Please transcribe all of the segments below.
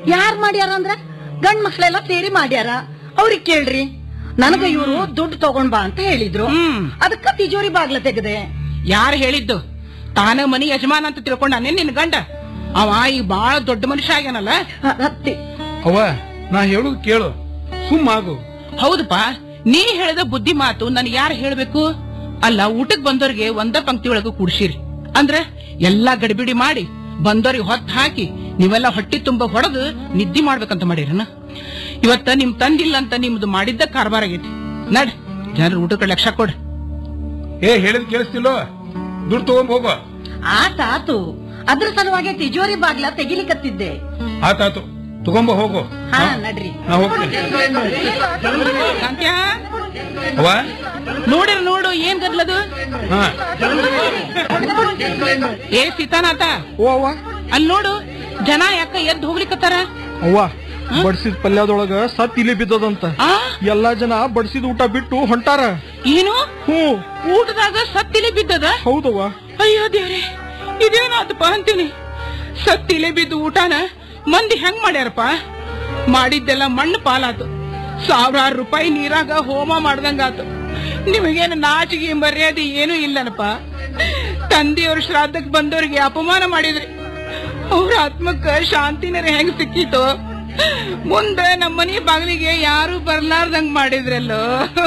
ಯಾರ್ ಮಾಡ್ಯಾರ ಅಂದ್ರ ಗಂಡ್ ಮಕ್ಳೆಲ್ಲ ಸೇರಿ ಮಾಡ್ಯಾರ ಅವ್ರಿಗೆ ಕೇಳ್ರಿ ನನಗ ಇವ್ರು ದುಡ್ಡು ತಗೊಂಡ್ ಬಾ ಅಂತ ಹೇಳಿದ್ರು ಹ್ಮ್. ಅದಕ್ಕ ತಿಜೋರಿ ಬಾಗ್ಲ ತೆಗದೆ ಯಾರು ಹೇಳಿದ್ದು ತಾನ ಮನಿ ಯಜಮಾನ ಅಂತ ತಿಳ್ಕೊಂಡಾನೆ ನಿನ್ ಗಂಡ ಅವ ಈಗ ಬಾಳ ದೊಡ್ಡ ಮನುಷ್ಯ ಆಗ್ಯಾನಲ್ಲ ಹತ್ತಿ ಅವ ನಾ ಹೇಳುದು ಕೇಳು ಸುಮ್ಮಾಗು ಹೌದಪ್ಪ ನೀ ಹೇಳಿದ ಬುದ್ಧಿ ಮಾತು ನನ್ ಯಾರು ಹೇಳ್ಬೇಕು ಅಲ್ಲ ಊಟಕ್ ಬಂದವ್ರಿಗೆ ಒಂದ ಪಂಕ್ತಿ ಒಳಗ ಕೂಡ್ಸಿರಿ ಅಂದ್ರ ಎಲ್ಲಾ ಗಡಿಬಿಡಿ ಮಾಡಿ ಬಂದವ್ರಿಗೆ ಹೊತ್ತು ಹಾಕಿ ನೀವೆಲ್ಲ ಹೊಟ್ಟಿ ತುಂಬ ಹೊಡೆದು ನಿದ್ದಿ ಮಾಡ್ಬೇಕಂತ ಮಾಡಿರನ ಇವತ್ತ ನಿಮ್ ತಂದಿಲ್ಲ ಅಂತ ನಿಮ್ದು ಮಾಡಿದ್ದ ಕಾರ್ಬಾರ್ ಆಗೈತಿ ನಡ್ ಜನರ ಊಟಕ್ಕೆ ಲಕ್ಷ ಕೊಡ್ ಏ ಹೇಳಿದ್ ಕೇಳಿಸ್ತಿಲ್ಲೋ ದುಡ್ಡು ತಗೊಂಡ್ ಹೋಗೋ ಆತಾತು ಅದ್ರ ಸಲುವಾಗಿ ತಿಜೋರಿ ಬಾಗ್ಲ ತೆಗಿಲಿಕತ್ತಿದ್ದೆ ಆತಾತು ತಗೊಂಬ ಹೋಗು ಹಾ ನಡ್ರಿ ನಾ ಹೋಗ್ತೀನಿ ಕಾಂತ್ಯ ಅವ ನೋಡಿರ ನೋಡು ಏನ್ ಗದ್ಲದು ಹಾ ಏ ಸೀತಾನಾಥ ಓ ಅವ್ವ ಅಲ್ಲಿ ನೋಡು ಜನ ಯಾಕ ಎದ್ದು ಹೋಗ್ಲಿಕತ್ತಾರ ಅವ್ವ ಬಡ್ಸಿದ ಪಲ್ಯದೊಳಗ ಸತ್ ಇಲಿ ಬಿದ್ದದಂತ ಆ ಎಲ್ಲಾ ಜನ ಬಡ್ಸಿದ ಊಟ ಬಿಟ್ಟು ಹೊಂಟಾರ ಏನು ಹ್ಞೂ ಊಟದಾಗ ಸತ್ತಿಲಿ ಬಿದ್ದದ ಹೌದವ್ವ ಅಯ್ಯೋ ದೇವ್ರೆ ಇದೇನಾತಪ್ಪ ಅಂತೀನಿ ಸತ್ತಿಲೆ ಬಿದ್ದು ಊಟನ ಮಂದಿ ಹೆಂಗ್ ಮಾಡ್ಯಾರಪ್ಪ ಮಾಡಿದ್ದೆಲ್ಲ ಮಣ್ಣು ಪಾಲಾತು ಸಾವಿರಾರು ರೂಪಾಯಿ ನೀರಾಗ ಹೋಮ ಮಾಡ್ದಂಗಾತು ನಿಮಗೇನು ನಾಚಿಗೆ ಮರ್ಯಾದೆ ಏನೂ ಇಲ್ಲನಪ್ಪ ತಂದೆಯವ್ರ ಶ್ರಾದ್ದಕ್ ಬಂದವ್ರಿಗೆ ಅಪಮಾನ ಮಾಡಿದ್ರಿ ಅವ್ರ ಆತ್ಮಕ್ಕ ಶಾಂತಿನರ ಹೆಂಗ್ ಸಿಕ್ಕಿತು ಮುಂದೆ ನಮ್ಮ ಮನೆ ಬಾಗಿಲಿಗೆ ಯಾರು ಬರ್ಲಾರ್ದಂಗ್ ಮಾಡಿದ್ರಲ್ಲೋ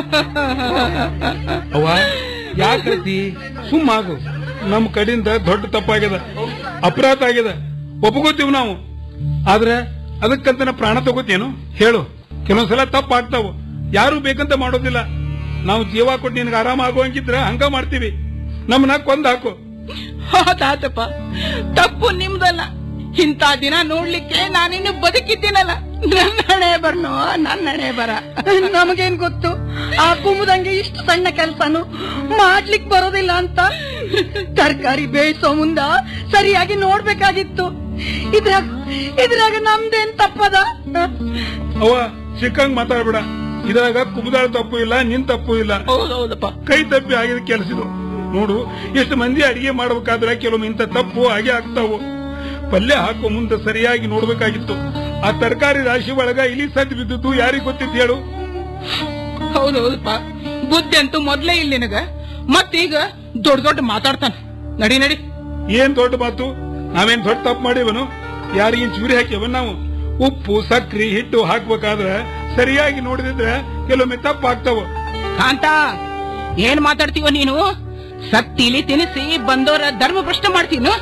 ಅವ ಯಾಕತಿ ಸುಮ್ಮಾಗು ನಮ್ ಕಡೆಯಿಂದ ದೊಡ್ಡ ತಪ್ಪಾಗ್ಯದ ಅಪರಾಧ ಆಗ್ಯದ ಒಪ್ಕೋತೀವಿ ನಾವು ಆದ್ರೆ ಅದಕ್ಕಂತ ನಾ ಪ್ರಾಣ ತಗೋತೇನು ಹೇಳು ಕೆಲವೊಂದ್ಸಲ ತಪ್ಪಾಗ್ತಾವು ಯಾರು ಬೇಕಂತ ಮಾಡೋದಿಲ್ಲ ನಾವು ಜೀವ ಕೊಟ್ಟು ನಿನಗೆ ಆರಾಮ ಆಗೋಂಗಿದ್ರ ಹಂಗ ಮಾಡ್ತೀವಿ ನಮ್ಮನ್ನ ಕೊಂದ್ ಹಾಕು ಹೌದಾತಪ್ಪ ತಪ್ಪು ನಿಮ್ದಲ್ಲ ಇಂಥ ದಿನ ನೋಡ್ಲಿಕ್ಕೆ ನಾನಿನ್ನು ಬದುಕಿದ್ದೀನಲ್ಲ ನನ್ನ ಹಣೆ ಬರ್ನೋ ನನ್ನ ಹಣೆ ಬರ ನಮಗೇನ್ ಗೊತ್ತು ಆ ಕುಂಬುದಂಗೆ ಇಷ್ಟು ಸಣ್ಣ ಕೆಲ್ಸನು ಮಾಡ್ಲಿಕ್ ಬರೋದಿಲ್ಲ ಅಂತ ತರಕಾರಿ ಬೇಯಿಸೋ ಮುಂದ ಸರಿಯಾಗಿ ನೋಡ್ಬೇಕಾಗಿತ್ತು ಇದ್ರಾಗ ಇದ್ರಾಗ ನಮ್ದೇನ್ ತಪ್ಪದ ಅವ ಸಿಕ್ಕಂಗ್ ಮಾತಾಡ್ಬೇಡ ಇದ್ರಾಗ ಕುಬುದಾಳ ತಪ್ಪು ಇಲ್ಲ ನಿನ್ ತಪ್ಪು ಇಲ್ಲ ಹೌದೌದಪ್ಪ ಕೈ ತಪ್ಪಿ ಆಗಿದ ಕೆಲಸದು ನೋಡು ಎಷ್ಟು ಮಂದಿ ಅಡಿಗೆ ಮಾಡ್ಬೇಕಾದ್ರೆ ಕೆಲವೊಮ್ಮೆ ಇಂಥ ತಪ್ಪು ಹಾಗೆ ಆಗ್ತಾವು ಪಲ್ಯ ಹಾಕೋ ಮುಂದೆ ಸರಿಯಾಗಿ ನೋಡ್ಬೇಕಾಗಿತ್ತು ಆ ತರಕಾರಿ ರಾಶಿ ಒಳಗ ಇಲಿ ಸದ್ದು ಬಿದ್ದದ್ದು ಯಾರಿಗ್ ಗೊತ್ತಿತ್ತು ಹೇಳು ಹೌದೌದಪ್ಪ ಬುದ್ಧಿ ಅಂತೂ ಮೊದ್ಲೇ ಇಲ್ಲ ನಿನಗ ಮತ್ತೀಗ ದೊಡ್ಡ ದೊಡ್ಡ ಮಾತಾಡ್ತಾನ ನಡಿ ನಡಿ ಏನ್ ದೊಡ್ಡ ಮಾತು ನಾವೇನ್ ದೊಡ್ಡ ತಪ್ಪು ಮಾಡಿವನು ಯಾರಿಗಿನ್ ಚೂರಿ ಹಾಕ್ಯವ ನಾವು ಉಪ್ಪು ಸಕ್ರಿ ಹಿಟ್ಟು ಹಾಕ್ಬೇಕಾದ್ರೆ ಸರಿಯಾಗಿ ನೋಡಿದ್ರೆ ಕೆಲವೊಮ್ಮೆ ತಪ್ಪು ಆಗ್ತಾವ ಕಾಂತ ಏನ್ ಮಾತಾಡ್ತೀವ ನೀನು ಸತ್ತಿಲಿ ತಿನಿಸಿ ಬಂದವರ ಧರ್ಮ ಪ್ರಶ್ನೆ ಮಾಡ್ತೀನು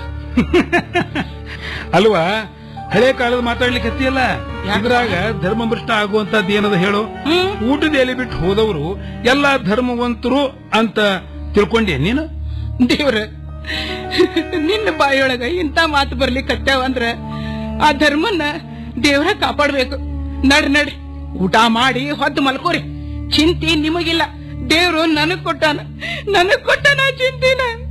ಅಲ್ವಾ ಹಳೆ ಕಾಲದ ಮಾತಾಡ್ಲಿಕ್ಕೆ ಹತ್ತಿಯಲ್ಲ ಇದ್ರಾಗ ಧರ್ಮಭ್ರಷ್ಟ ಆಗುವಂತದ್ದು ಏನದ ಹೇಳು ಹ್ಮ್ ಊಟದ ಎಲೆ ಬಿಟ್ಟು ಹೋದವರು ಎಲ್ಲಾ ಧರ್ಮವಂತರು ಅಂತ ತಿಳ್ಕೊಂಡೆ ನೀನು ದೇವ್ರ ನಿನ್ನ ಬಾಯೊಳಗ ಇಂತ ಮಾತು ಬರ್ಲಿಕ್ಕೆ ಅಂದ್ರ ಆ ಧರ್ಮನ್ನ ದೇವ್ರ ಕಾಪಾಡ್ಬೇಕು ನಡ್ ನಡ್ ಊಟ ಮಾಡಿ ಹೊದ್ದು ಮಲ್ಕೋರಿ ಚಿಂತಿ ನಿಮಗಿಲ್ಲ ದೇವ್ರು ನನಗ್ ಕೊಟ್ಟಾನ ನನಗ್ ಕೊಟ್ಟಾನ ಚಿಂತಿನ